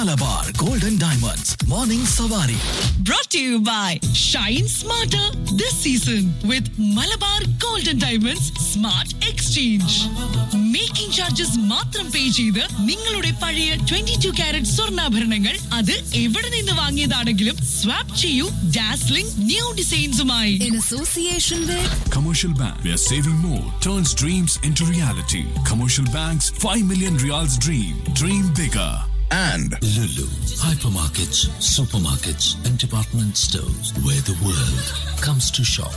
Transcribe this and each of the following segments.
Malabar golden diamonds morning Savari brought to you by Shine Smarter this season with Malabar Golden Diamonds Smart Exchange. Making charges മാത്രം pay ചെയ്ത് നിങ്ങളുടെ പഴയ 22 to carrot സ്വർണ്ണാഭരണങ്ങൾ അത് എവിടെ നിന്ന് വാങ്ങിയതാണെങ്കിലും സ്വാപ്പ് ചെയ്യൂ ഡാസ്ലിംഗ് ന്യൂ ഡിസൈൻസുമായി in association with Commercial Bank, where saving more turns dreams into reality. Commercial Bank's 5 million reals dream. Dream bigger. and Lulu, hypermarkets, supermarkets, and department stores where the world comes to shop.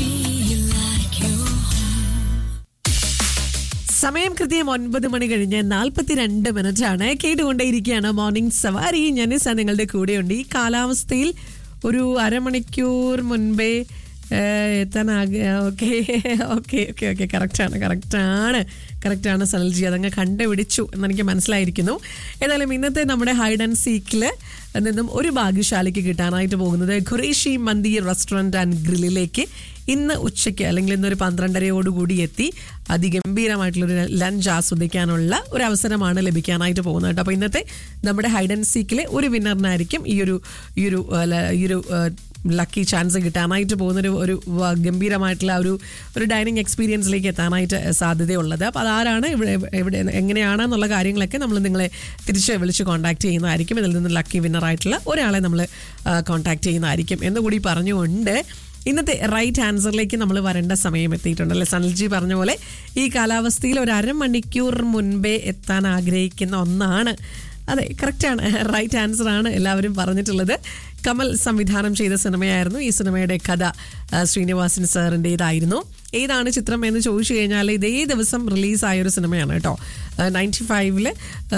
സമയം കൃത്യം ഒൻപത് മണി കഴിഞ്ഞ് നാൽപ്പത്തിരണ്ട് minute ആണ് കേട്ടുകൊണ്ടേയിരിക്കുകയാണ് morning സവാരി ഞാൻ sir നിങ്ങളുടെ കൂടെയുണ്ട് ഈ കാലാവസ്ഥയിൽ ഒരു അരമണിക്കൂർ മുൻപേ ഏഹ്, എത്താനാക ഓക്കെ ഓക്കെ ഓക്കെ ഓക്കെ കറക്റ്റാണ് കറക്റ്റാണ് കറക്റ്റാണ് സനൽജി അതങ്ങ് കണ്ടുപിടിച്ചു എന്നെനിക്ക് മനസ്സിലായിരിക്കുന്നു ഏതായാലും ഇന്നത്തെ നമ്മുടെ ഹൈഡ് ആൻഡ് സീക്കിൽ നിന്നും ഒരു ഭാഗ്യശാലിക്ക് കിട്ടാനായിട്ട് പോകുന്നത് ഖുറേഷി മന്തി റെസ്റ്റോറൻറ്റ് ആൻഡ് ഗ്രില്ലിലേക്ക് ഇന്ന് ഉച്ചയ്ക്ക് അല്ലെങ്കിൽ ഇന്നൊരു പന്ത്രണ്ടരയോടുകൂടി എത്തി അതിഗംഭീരമായിട്ടുള്ളൊരു ലഞ്ച് ആസ്വദിക്കാനുള്ള ഒരു അവസരമാണ് ലഭിക്കാനായിട്ട് പോകുന്നത് കേട്ടോ അപ്പോൾ ഇന്നത്തെ നമ്മുടെ ഹൈഡ് ആൻഡ് സീക്കിലെ ഒരു വിന്നറിനായിരിക്കും ഈ ഒരു ഈ ഒരു ആ, ല- ഈ ഒരു ലക്കി ചാൻസ് കിട്ടാനായിട്ട് പോകുന്നൊരു ഒരു വ- ഗംഭീരമായിട്ടുള്ള ഒരു ഒരു ഡൈനിങ് എക്സ്പീരിയൻസിലേക്ക് എത്താനായിട്ട് സാധ്യതയുള്ളത് അപ്പോൾ അതാരാണ് ഇവിടെ എവിടെ എങ്ങനെയാണെന്നുള്ള കാര്യങ്ങളൊക്കെ നമ്മൾ നിങ്ങളെ തിരിച്ച് വിളിച്ച് കോൺടാക്ട് ചെയ്യുന്നതായിരിക്കും ഇതിൽ നിന്ന് ലക്കി വിന്നറായിട്ടുള്ള ഒരാളെ നമ്മൾ കോൺടാക്ട് ചെയ്യുന്നതായിരിക്കും എന്നുകൂടി പറഞ്ഞുകൊണ്ട് ഇന്നത്തെ റൈറ്റ് ആൻസറിലേക്ക് നമ്മൾ വരേണ്ട സമയം എത്തിയിട്ടുണ്ട് അല്ലേ സനൽജി പറഞ്ഞ പോലെ ഈ കാലാവസ്ഥയിൽ ഒരു അരമണിക്കൂർ മുൻപേ എത്താൻ ആഗ്രഹിക്കുന്ന ഒന്നാണ് അതെ കറക്റ്റാണ് റൈറ്റ് ആൻസർ ആണ് എല്ലാവരും പറഞ്ഞിട്ടുള്ളത് കമൽ സംവിധാനം ചെയ്ത സിനിമയായിരുന്നു ഈ സിനിമയുടെ കഥ ആ, ശ്രീനിവാസൻ സാറിൻ്റെതായിരുന്നു ഏതാണ് ചിത്രം എന്ന് ചോദിച്ചു കഴിഞ്ഞാൽ ഇതേ ദിവസം റിലീസായ ഒരു സിനിമയാണ് കേട്ടോ നയൻറ്റി ഫൈവില്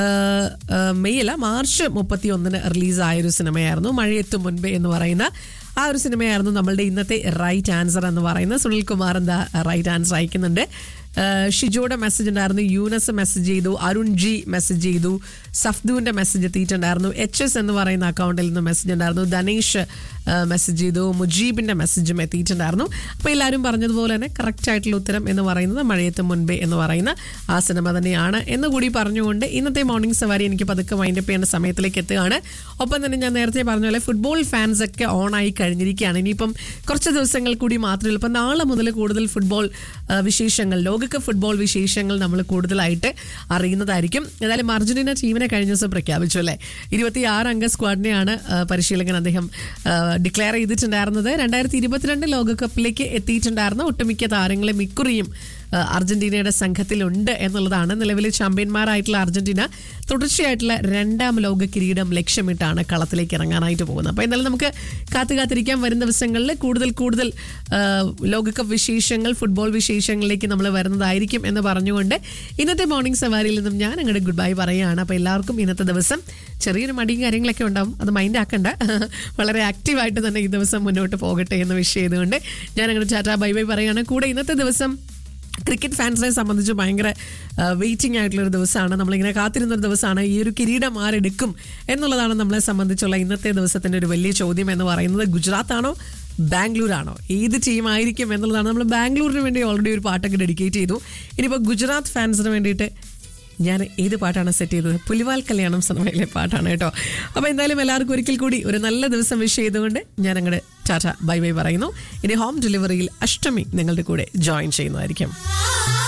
മെയ്യില മാർച്ച് മുപ്പത്തി ഒന്നിന് റിലീസായ ഒരു സിനിമയായിരുന്നു മഴയെത്തും മുൻപേ എന്ന് പറയുന്ന ആ ഒരു സിനിമയായിരുന്നു നമ്മളുടെ ഇന്നത്തെ റൈറ്റ് ആൻസർ എന്ന് പറയുന്നത് സുനിൽ കുമാർ എന്താ റൈറ്റ് ആൻസർ അയക്കുന്നുണ്ട് ആ, ഷിജോയുടെ മെസ്സേജ് ഉണ്ടായിരുന്നു യൂനസ് മെസ്സേജ് ചെയ്തു അരുൺ ജി മെസ്സേജ് ചെയ്തു സഫ്ദുവിന്റെ മെസ്സേജ് എത്തിയിട്ടുണ്ടായിരുന്നു എച്ച് എസ് എന്ന് പറയുന്ന അക്കൗണ്ടിൽ നിന്ന് മെസ്സേജ് ഉണ്ടായിരുന്നു ധനേഷ് മെസ്സേജ് ചെയ്തു മുജീബിന്റെ മെസ്സേജും എത്തിയിട്ടുണ്ടായിരുന്നു അപ്പോൾ എല്ലാവരും പറഞ്ഞതുപോലെ തന്നെ കറക്റ്റ് ആയിട്ടുള്ള ഉത്തരം എന്ന് പറയുന്നത് മഴയത്ത് മുൻപേ എന്ന് പറയുന്ന ആ സിനിമ തന്നെയാണ് എന്ന് കൂടി പറഞ്ഞുകൊണ്ട് ഇന്നത്തെ മോർണിംഗ് സവാരി എനിക്ക് പതുക്കെ വൈൻഡപ്പ് ചെയ്യേണ്ട സമയത്തിലേക്ക് എത്തുകയാണ് ഒപ്പം തന്നെ ഞാൻ നേരത്തെ പറഞ്ഞ പോലെ ഫുട്ബോൾ ഫാൻസ് ഒക്കെ ഓണായി കഴിഞ്ഞിരിക്കുകയാണ് ഇനിയിപ്പം കുറച്ച് ദിവസങ്ങൾ കൂടി മാത്രമേ ഉള്ളൂ ഇപ്പം നാളെ മുതൽ കൂടുതൽ ഫുട്ബോൾ ആ, വിശേഷങ്ങൾ ലോകകപ്പ് ഫുട്ബോൾ വിശേഷങ്ങൾ നമ്മൾ കൂടുതലായിട്ട് അറിയുന്നതായിരിക്കും ഏതായാലും അർജന്റീന ടീമിനെ കഴിഞ്ഞ ദിവസം പ്രഖ്യാപിച്ചു അല്ലേ ഇരുപത്തി ആറ് അംഗ സ്ക്വാഡിനെയാണ് ആ, പരിശീലകൻ അദ്ദേഹം ഡിക്ലെയർ ചെയ്തിട്ടുണ്ടായിരുന്നത് രണ്ടായിരത്തി ഇരുപത്തിരണ്ട് ലോകകപ്പിലേക്ക് എത്തിയിട്ടുണ്ടായിരുന്ന ഒട്ടുമിക്ക താരങ്ങളെ മിക്കുറിയും ആ, അർജന്റീനയുടെ സംഘത്തിലുണ്ട് എന്നുള്ളതാണ് നിലവിലെ ചാമ്പ്യന്മാരായിട്ടുള്ള അർജന്റീന തുടർച്ചയായിട്ടുള്ള രണ്ടാം ലോക കിരീടം ലക്ഷ്യമിട്ടാണ് കളത്തിലേക്ക് ഇറങ്ങാനായിട്ട് പോകുന്നത് അപ്പോൾ എന്നാലും നമുക്ക് കാത്തു കാത്തിരിക്കാൻ വരും ദിവസങ്ങളിൽ കൂടുതൽ കൂടുതൽ ആ, ലോകകപ്പ് വിശേഷങ്ങൾ ഫുട്ബോൾ വിശേഷങ്ങളിലേക്ക് നമ്മൾ വരുന്നതായിരിക്കും എന്ന് പറഞ്ഞുകൊണ്ട് ഇന്നത്തെ മോർണിംഗ് സവാരിയിൽ നിന്നും ഞാൻ അങ്ങോട്ട് ഗുഡ് ബൈ പറയുകയാണ് അപ്പോൾ എല്ലാവർക്കും ഇന്നത്തെ ദിവസം ചെറിയൊരു മടിയും കാര്യങ്ങളൊക്കെ ഉണ്ടാവും അത് മൈൻഡ് ആക്കണ്ട വളരെ ആക്റ്റീവായിട്ട് തന്നെ ഈ ദിവസം മുന്നോട്ട് പോകട്ടെ എന്ന് വിഷ് ചെയ്തുകൊണ്ട് ഞാൻ അങ്ങോട്ട് ടാറ്റാ ബൈ ബൈ പറയുകയാണ് കൂടെ ഇന്നത്തെ ദിവസം ക്രിക്കറ്റ് ഫാൻസിനെ സംബന്ധിച്ച് ഭയങ്കര വെയിറ്റിംഗ് ആയിട്ടുള്ള ഒരു ദിവസമാണ് നമ്മളിങ്ങനെ കാത്തിരുന്ന ഒരു ദിവസമാണ് ഈ ഒരു കിരീടം ആരെടുക്കും എന്നുള്ളതാണ് നമ്മളെ സംബന്ധിച്ചുള്ള ഇന്നത്തെ ദിവസത്തിന്റെ ഒരു വലിയ ചോദ്യം എന്ന് പറയുന്നത് ഗുജറാത്ത് ആണോ ബാംഗ്ലൂർ ആണോ ഏത് ടീം ആയിരിക്കും എന്നുള്ളതാണ് നമ്മൾ ബാംഗ്ലൂരിന് വേണ്ടി ഓൾറെഡി ഒരു പാട്ടൊക്കെ ഡെഡിക്കേറ്റ് ചെയ്തു ഇനിയിപ്പോൾ ഗുജറാത്ത് ഫാൻസിന് വേണ്ടിയിട്ട് ഞാൻ ഏത് പാട്ടാണ് സെറ്റ് ചെയ്തത് പുലിവാൽ കല്യാണം സിനിമയിലെ പാട്ടാണ് കേട്ടോ അപ്പോൾ എന്തായാലും എല്ലാവർക്കും ഒരിക്കൽ കൂടി ഒരു നല്ല ദിവസം വിഷ് ചെയ്തുകൊണ്ട് ഞാൻ അങ്ങോട്ട് ടാറ്റ ബൈ ബൈ പറയുന്നു ഇനി ഹോം ഡെലിവറിയിൽ അഷ്ടമി നിങ്ങളുടെ കൂടെ ജോയിൻ ചെയ്യുന്നതായിരിക്കും